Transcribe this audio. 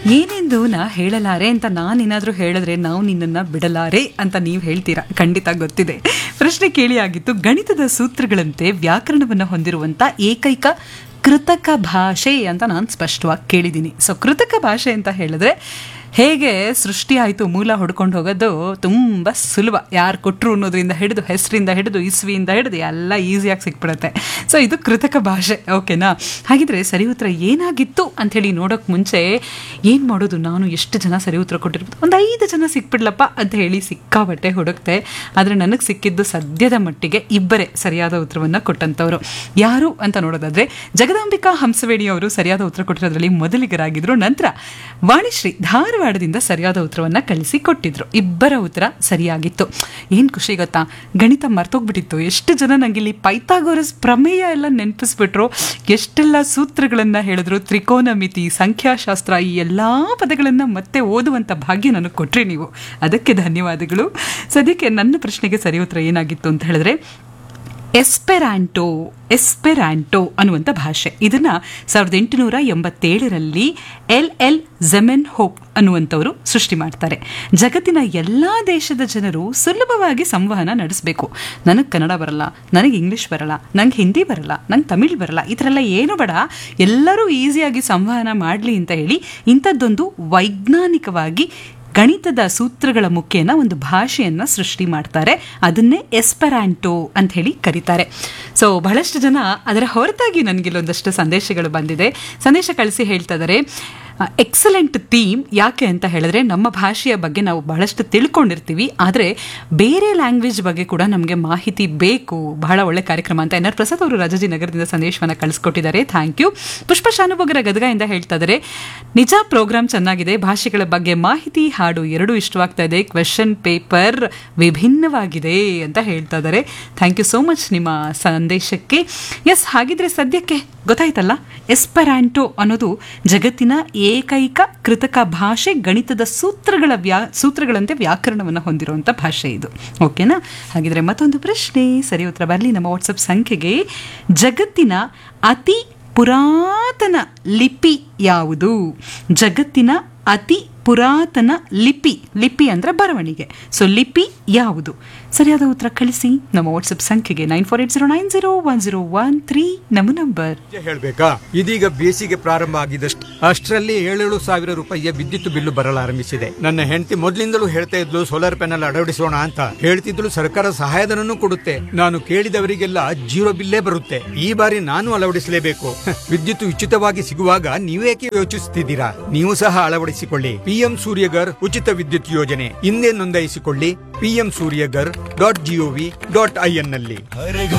ಏನೆಂದು ನಾ ಹೇಳಲಾರೆ ಅಂತ ನಾನೇನಾದರೂ ಹೇಳಿದ್ರೆ ನಾವು ನಿನ್ನನ್ನು ಬಿಡಲಾರೆ ಅಂತ ನೀವು ಹೇಳ್ತೀರಾ ಖಂಡಿತ ಗೊತ್ತಿದೆ ಪ್ರಶ್ನೆ ಕೇಳಿ ಆಗಿತ್ತು ಗಣಿತದ ಸೂತ್ರಗಳಂತೆ ವ್ಯಾಕರಣವನ್ನು ಹೊಂದಿರುವಂಥ ಏಕೈಕ ಕೃತಕ ಭಾಷೆ ಅಂತ ನಾನು ಸ್ಪಷ್ಟವಾಗಿ ಕೇಳಿದ್ದೀನಿ ಸೊ ಕೃತಕ ಭಾಷೆ ಅಂತ ಹೇಳಿದ್ರೆ ಹೇಗೆ ಸೃಷ್ಟಿ ಆಯಿತು ಮೂಲ ಹೊಡ್ಕೊಂಡು ಹೋಗೋದು ತುಂಬ ಸುಲಭ ಯಾರು ಕೊಟ್ಟರು ಅನ್ನೋದ್ರಿಂದ ಹಿಡಿದು ಹೆಸರಿಂದ ಹಿಡಿದು ಇಸ್ವಿಯಿಂದ ಹಿಡಿದು ಎಲ್ಲ ಈಸಿಯಾಗಿ ಸಿಕ್ಬಿಡುತ್ತೆ ಸೊ ಇದು ಕೃತಕ ಭಾಷೆ ಓಕೆನಾ ಹಾಗಿದ್ರೆ ಸರಿ ಉತ್ತರ ಏನಾಗಿತ್ತು ಅಂಥೇಳಿ ನೋಡೋಕೆ ಮುಂಚೆ ಏನು ಮಾಡೋದು ನಾನು ಎಷ್ಟು ಜನ ಸರಿ ಉತ್ತರ ಕೊಟ್ಟಿರ್ಬೋದು ಒಂದು ಐದು ಜನ ಸಿಕ್ಬಿಡ್ಲಪ್ಪ ಅಂತ ಹೇಳಿ ಸಿಕ್ಕಾಬಟ್ಟೆ ಹುಡುಕ್ತೆ ಆದರೆ ನನಗೆ ಸಿಕ್ಕಿದ್ದು ಸದ್ಯದ ಮಟ್ಟಿಗೆ ಇಬ್ಬರೇ ಸರಿಯಾದ ಉತ್ತರವನ್ನು ಕೊಟ್ಟಂಥವ್ರು ಯಾರು ಅಂತ ನೋಡೋದಾದ್ರೆ ಜಗದಾಂಬಿಕಾ ಹಂಸವೇಣಿ ಅವರು ಸರಿಯಾದ ಉತ್ತರ ಕೊಟ್ಟಿರೋದ್ರಲ್ಲಿ ಮೊದಲಿಗರಾಗಿದ್ರು ನಂತರ ವಾಣಿಶ್ರೀ ಧಾರವಾಡದಿಂದ ಸರಿಯಾದ ಉತ್ತರವನ್ನು ಕಳಿಸಿ ಕೊಟ್ಟಿದ್ರು ಇಬ್ಬರ ಉತ್ತರ ಸರಿಯಾಗಿತ್ತು ಏನು ಖುಷಿ ಗೊತ್ತಾ ಗಣಿತ ಮರ್ತೋಗ್ಬಿಟ್ಟಿತ್ತು ಎಷ್ಟು ಜನ ನಂಗೆ ಇಲ್ಲಿ ಪೈಥಾಗೋರಸ್ ಪ್ರಮೇಯ ಎಲ್ಲ ನೆನಪಿಸ್ಬಿಟ್ರು ಎಷ್ಟೆಲ್ಲ ಸೂತ್ರಗಳನ್ನು ಹೇಳಿದ್ರು ತ್ರಿಕೋನಮಿತಿ ಸಂಖ್ಯಾಶಾಸ್ತ್ರ ಈ ಎಲ್ಲ ಪದಗಳನ್ನು ಮತ್ತೆ ಓದುವಂಥ ಭಾಗ್ಯ ನನಗೆ ಕೊಟ್ರಿ ನೀವು ಅದಕ್ಕೆ ಧನ್ಯವಾದಗಳು ಸದ್ಯಕ್ಕೆ ನನ್ನ ಪ್ರಶ್ನೆಗೆ ಸರಿ ಉತ್ತರ ಏನಾಗಿತ್ತು ಅಂತ ಹೇಳಿದ್ರೆ ಎಸ್ಪೆರಾಂಟೋ ಎಸ್ಪೆರಾಂಟೋ ಅನ್ನುವಂಥ ಭಾಷೆ ಇದನ್ನ ಸಾವಿರದ ಎಂಟುನೂರ ಎಂಬತ್ತೇಳರಲ್ಲಿ ಎಲ್ ಎಲ್ ಜೆಮೆನ್ ಹೋಪ್ ಅನ್ನುವಂಥವರು ಸೃಷ್ಟಿ ಮಾಡ್ತಾರೆ ಜಗತ್ತಿನ ಎಲ್ಲ ದೇಶದ ಜನರು ಸುಲಭವಾಗಿ ಸಂವಹನ ನಡೆಸಬೇಕು ನನಗೆ ಕನ್ನಡ ಬರಲ್ಲ ನನಗೆ ಇಂಗ್ಲೀಷ್ ಬರಲ್ಲ ನಂಗೆ ಹಿಂದಿ ಬರಲ್ಲ ನಂಗೆ ತಮಿಳ್ ಬರಲ್ಲ ಈ ಥರ ಎಲ್ಲ ಏನು ಬೇಡ ಎಲ್ಲರೂ ಈಸಿಯಾಗಿ ಸಂವಹನ ಮಾಡಲಿ ಅಂತ ಹೇಳಿ ಇಂಥದ್ದೊಂದು ವೈಜ್ಞಾನಿಕವಾಗಿ ಗಣಿತದ ಸೂತ್ರಗಳ ಮುಖೇನ ಒಂದು ಭಾಷೆಯನ್ನು ಸೃಷ್ಟಿ ಮಾಡ್ತಾರೆ ಅದನ್ನೇ ಎಸ್ಪೆರಾಂಟೋ ಅಂತ ಹೇಳಿ ಕರೀತಾರೆ ಸೊ ಬಹಳಷ್ಟು ಜನ ಅದರ ಹೊರತಾಗಿ ನನಗಿಲ್ಲೊಂದಷ್ಟು ಸಂದೇಶಗಳು ಬಂದಿದೆ ಸಂದೇಶ ಕಳಿಸಿ ಹೇಳ್ತಾ ಇದ್ದಾರೆ ಎಕ್ಸಲೆಂಟ್ ಥೀಮ್ ಯಾಕೆ ಅಂತ ಹೇಳಿದ್ರೆ ನಮ್ಮ ಭಾಷೆಯ ಬಗ್ಗೆ ನಾವು ಬಹಳಷ್ಟು ತಿಳ್ಕೊಂಡಿರ್ತೀವಿ ಆದರೆ ಬೇರೆ ಲ್ಯಾಂಗ್ವೇಜ್ ಬಗ್ಗೆ ಕೂಡ ನಮಗೆ ಮಾಹಿತಿ ಬೇಕು ಬಹಳ ಒಳ್ಳೆ ಕಾರ್ಯಕ್ರಮ ಅಂತ ಎನ್ ಆರ್ ಪ್ರಸಾದ್ ಅವರು ರಾಜಾಜಿನಗರದಿಂದ ಸಂದೇಶವನ್ನು ಕಳಿಸ್ಕೊಟ್ಟಿದ್ದಾರೆ ಥ್ಯಾಂಕ್ ಯು ಪುಷ್ಪ ಶಾನುಭೋಗರ ಗದಗದಿಂದ ಹೇಳ್ತಾ ಇದ್ದಾರೆ ನಿಜ ಪ್ರೋಗ್ರಾಮ್ ಚೆನ್ನಾಗಿದೆ ಭಾಷೆಗಳ ಬಗ್ಗೆ ಮಾಹಿತಿ ಹಾಡು ಎರಡೂ ಇಷ್ಟವಾಗ್ತಾ ಇದೆ ಕ್ವೆಶನ್ ಪೇಪರ್ ವಿಭಿನ್ನವಾಗಿದೆ ಅಂತ ಹೇಳ್ತಾ ಇದ್ದಾರೆ ಥ್ಯಾಂಕ್ ಯು ಸೋ ಮಚ್ ನಿಮ್ಮ ಸಂದೇಶಕ್ಕೆ ಎಸ್ ಹಾಗಿದ್ರೆ ಸದ್ಯಕ್ಕೆ ಗೊತ್ತಾಯ್ತಲ್ಲ ಎಸ್ಪರಾಂಟೋ ಅನ್ನೋದು ಜಗತ್ತಿನ ಏಕೈಕ ಕೃತಕ ಭಾಷೆ ಗಣಿತದ ಸೂತ್ರಗಳ ವ್ಯಾ ಸೂತ್ರಗಳಂತೆ ವ್ಯಾಕರಣವನ್ನು ಹೊಂದಿರುವಂಥ ಭಾಷೆ ಇದು ಓಕೆನಾ ಹಾಗಿದ್ರೆ ಮತ್ತೊಂದು ಪ್ರಶ್ನೆ ಸರಿ ಉತ್ತರ ಬರಲಿ ನಮ್ಮ ವಾಟ್ಸಪ್ ಸಂಖ್ಯೆಗೆ ಜಗತ್ತಿನ ಅತಿ ಪುರಾತನ ಲಿಪಿ ಯಾವುದು ಜಗತ್ತಿನ ಅತಿ ಪುರಾತನ ಲಿಪಿ ಲಿಪಿ ಅಂದರೆ ಬರವಣಿಗೆ ಸೊ ಲಿಪಿ ಯಾವುದು ಸರಿಯಾದ ಉತ್ತರ ಕಳಿಸಿ ನಮ್ಮ ವಾಟ್ಸಪ್ ಸಂಖ್ಯೆಗೆ nine four eight zero nine zero one zero one three ನಮ್ಮ ನಂಬರ್ ನಿಜ ಹೇಳ್ಬೇಕಾ ಇದೀಗ ಬೇಸಿಗೆ ಪ್ರಾರಂಭ ಆಗಿದಷ್ಟು ಅಷ್ಟರಲ್ಲಿ ಏಳೇಳು ಸಾವಿರ ರೂಪಾಯಿಯ ವಿದ್ಯುತ್ ಬಿಲ್ಲು ಬರಲಾರಂಭಿಸಿದೆ ನನ್ನ ಹೆಂಡತಿ ಮೊದಲಿಂದಲೂ ಹೇಳ್ತಾ ಇದ್ಲು ಸೋಲಾರ್ ಪ್ಯಾನಲ್ ಅಳವಡಿಸೋಣ ಅಂತ ಹೇಳ್ತಿದ್ಲು ಸರ್ಕಾರ ಸಹಾಯಧನನೂ ಕೊಡುತ್ತೆ ನಾನು ಕೇಳಿದವರಿಗೆಲ್ಲ ಜೀರೋ ಬಿಲ್ಲೇ ಬರುತ್ತೆ ಈ ಬಾರಿ ನಾನು ಅಳವಡಿಸಲೇಬೇಕು ಹ, ವಿದ್ಯುತ್ ಉಚಿತವಾಗಿ ಸಿಗುವಾಗ ನೀವೇಕೆ ಯೋಚಿಸುತ್ತಿದ್ದೀರಾ ನೀವು ಸಹ ಅಳವಡಿಸಿಕೊಳ್ಳಿ ಪಿಎಂ ಸೂರ್ಯಗರ್ ಉಚಿತ ವಿದ್ಯುತ್ ಯೋಜನೆ ಹಿಂದೆ ನೋಂದಾಯಿಸಿಕೊಳ್ಳಿ PM Suryaghar dot gov dot in ನಲ್ಲಿ